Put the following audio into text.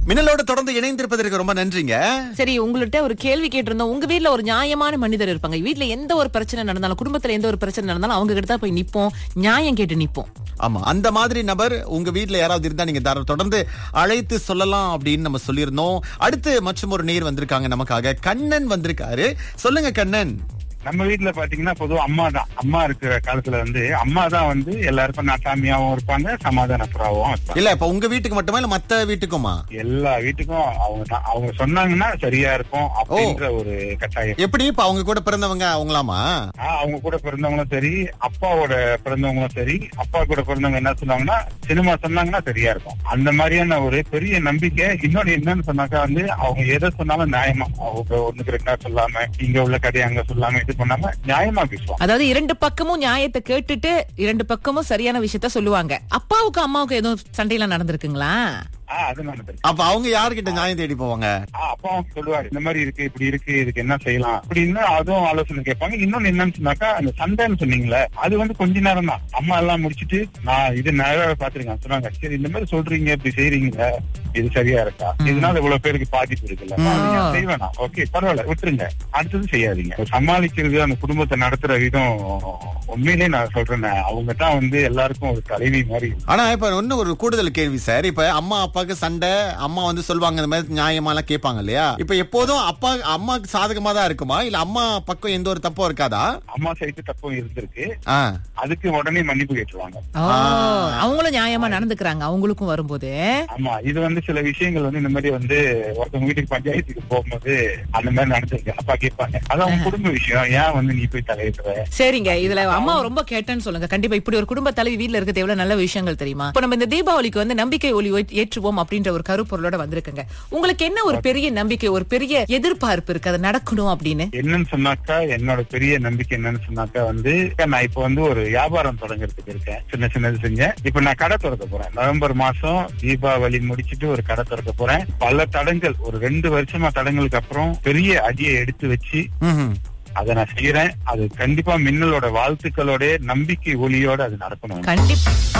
மின்னலோட தொடர்ந்து இணைந்திருப்பதற்கு ரொம்ப நன்றிங்க சரி உங்கள்ட்ட ஒரு கேள்வி கேட்டிருந்தோம் உங்க வீட்ல ஒரு நியாயமான மனிதர் இருப்பாங்க வீட்ல எந்த ஒரு பிரச்சனை நடந்தாலும் குடும்பத்துல எந்த ஒரு பிரச்சனை நடந்தாலும் அவங்க கிட்ட தான் போய் நிப்போம் நியாயம் கேட்டு நிப்போம் ஆமா அந்த மாதிரி நபர் உங்க வீட்ல யாராவது இருந்தா நீங்க தாராள- தொடர்ந்து அழைத்து சொல்லலாம் அப்படின்னு நம்ம சொல்லியிருந்தோம் அடுத்து மற்றும் ஒரு நேர் வந்திருக்காங்க நமக்காக கண்ணன் வந்திருக்காரு சொல்லுங்க கண்ணன் நம்ம வீட்டுல பாத்தீங்கன்னா பொதுவா அம்மா தான் அம்மா இருக்கிற காலத்துல வந்து அம்மா தான் வந்து எல்லாருக்கும் நாட்டாமியாவும் இருப்பாங்க சமாதான புறாவும் இருப்பாங்க இல்ல இப்ப உங்க வீட்டுக்கு மட்டுமா இல்ல மத்த வீட்டுக்குமா எல்லா வீட்டுக்கும் அவங்க தான் அவங்க சொன்னாங்கன்னா சரியா இருக்கும் அப்படின்ற ஒரு கட்டாயம் எப்படி இப்ப அவங்க கூட பிறந்தவங்க அவங்களாமா ஆஹ் அவங்க கூட பிறந்தவங்களும் சரி அப்பாவோட பிறந்தவங்களும் சரி அப்பா கூட பிறந்தவங்க என்ன சொன்னாங்கன்னா சினிமா சொன்னாங்கன்னா சரியா இருக்கும் அந்த மாதிரியான ஒரு பெரிய நம்பிக்கை இன்னொன்னு என்னன்னு சொன்னாக்கா வந்து அவங்க எதை சொன்னாலும் நியாயமா அவங்க ஒண்ணுக்கு ரெண்டா சொல்லாம இங்க உள்ள கதையை அங்க சொல்லாம இது பண்ணாம நியாயமா பேசுவாங்க அதாவது இரண்டு பக்கமும் நியாயத்தை கேட்டுட்டு இரண்டு பக்கமும் சரியான விஷயத்த சொல்லுவாங்க அப்பாவுக்கும் அம்மாவுக்கும் எதுவும் சண்டையெல்லாம் நடந்திருக்குங்களா ஆஹ் அது நடந்திருக்கு அப்ப அவங்க யாருகிட்ட நியாயம் தேடி போவாங்க ஆஹ் அப்பாவும் சொல்லுவாரு இந்த மாதிரி இருக்கு இப்படி இருக்கு இதுக்கு என்ன செய்யலாம் அப்படின்னு அதுவும் ஆலோசனை கேட்பாங்க இன்னொன்னு என்னன்னு சொன்னாக்கா அந்த சண்டைன்னு சொன்னீங்களே அது வந்து கொஞ்ச நேரம் தான் அம்மா எல்லாம் முடிச்சிட்டு நான் இது நிறைய பாத்துருக்கேன் சொன்னாங்க சரி இந்த மாதிரி சொல்றீங்க இப்படி செய்றீங்க இது சரியா இருக்கா இதனால இவ்வளவு பேருக்கு பாதிப்பு இருக்குல்ல நீங்க செய்ய வேணாம் ஓகே பரவாயில்ல விட்டுருங்க அடுத்தது செய்யாதீங்க சமாளிக்கிறது அந்த குடும்பத்தை நடத்துற விதம் உண்மையிலேயே நான் சொல்றேன் அவங்க தான் வந்து எல்லாருக்கும் ஒரு தலைவி மாதிரி ஆனா இப்ப இன்னும் ஒரு கூடுதல் கேள்வி சார் இப்ப அம்மா அப்பாவுக்கு சண்டை அம்மா வந்து சொல்லுவாங்க இந்த மாதிரி நியாயமா எல்லாம் கேட்பாங்க இல்லையா இப்ப எப்போதும் அப்பா அம்மாக்கு சாதகமா தான் இருக்குமா இல்ல அம்மா பக்கம் எந்த ஒரு தப்பும் இருக்காதா அம்மா சைட்டு தப்பும் இருந்திருக்கு ஆ. அதுக்கு உடனே மன்னிப்பு கேட்டுருவாங்க ஓ, அவங்களும் நியாயமா நடந்துக்கிறாங்க அவங்களுக்கும் வரும்போது ஆமா இது வந்து சில விஷயங்கள் வந்து இந்த மாதிரி வந்து ஒருத்தவங்க வீட்டுக்கு பஞ்சாயத்துக்கு போகும்போது அந்த மாதிரி நடந்திருக்கு அப்பா கேட்பாங்க அது அவங்க குடும்ப விஷயம் ஏன் வந்து நீ போய் தலையிடுற சரிங்க இதுல அம்மா ரொம்ப கேட்டேன்னு சொல்லுங்க கண்டிப்பா இப்படி ஒரு குடும்ப தலைவி வீட்ல இருக்கிறது எவ்வளவு நல்ல விஷயங்கள் தெரியுமா இப்ப நம்ம இந்த தீபாவளிக்கு வந்து நம்பிக்கை ஒளி ஏற்று- ஏற்றுவோம் அப்படின்ற ஒரு கருப்பொருளோட வந்திருக்குங்க உங்களுக்கு என்ன ஒரு பெரிய நம்பிக்கை ஒரு பெரிய எதிர்பார்ப்பு இருக்கு அது நடக்கணும் அப்படின்னு என்னன்னு சொன்னாக்கா என்னோட பெரிய நம்பிக்கை என்னன்னு சொன்னாக்கா வந்து நான் இப்ப வந்து ஒரு வியாபாரம் தொடங்குறதுக்கு இருக்கேன் சின்ன சின்னது செஞ்சேன் இப்ப நான் கடை திறக்க போறேன் நவம்பர் மாசம் தீபாவளி முடிச்சிட்டு ஒரு கடை திறக்க போறேன் பல தடங்கள் ஒரு ரெண்டு வருஷமா தடங்களுக்கு அப்புறம் பெரிய அடியை எடுத்து வச்சு ம்ஹும். அதை நான் செய்யறேன் அது கண்டிப்பா மின்னலோட வாழ்த்துக்களோட நம்பிக்கை ஒளியோட அது நடக்கணும் கண்டிப்பா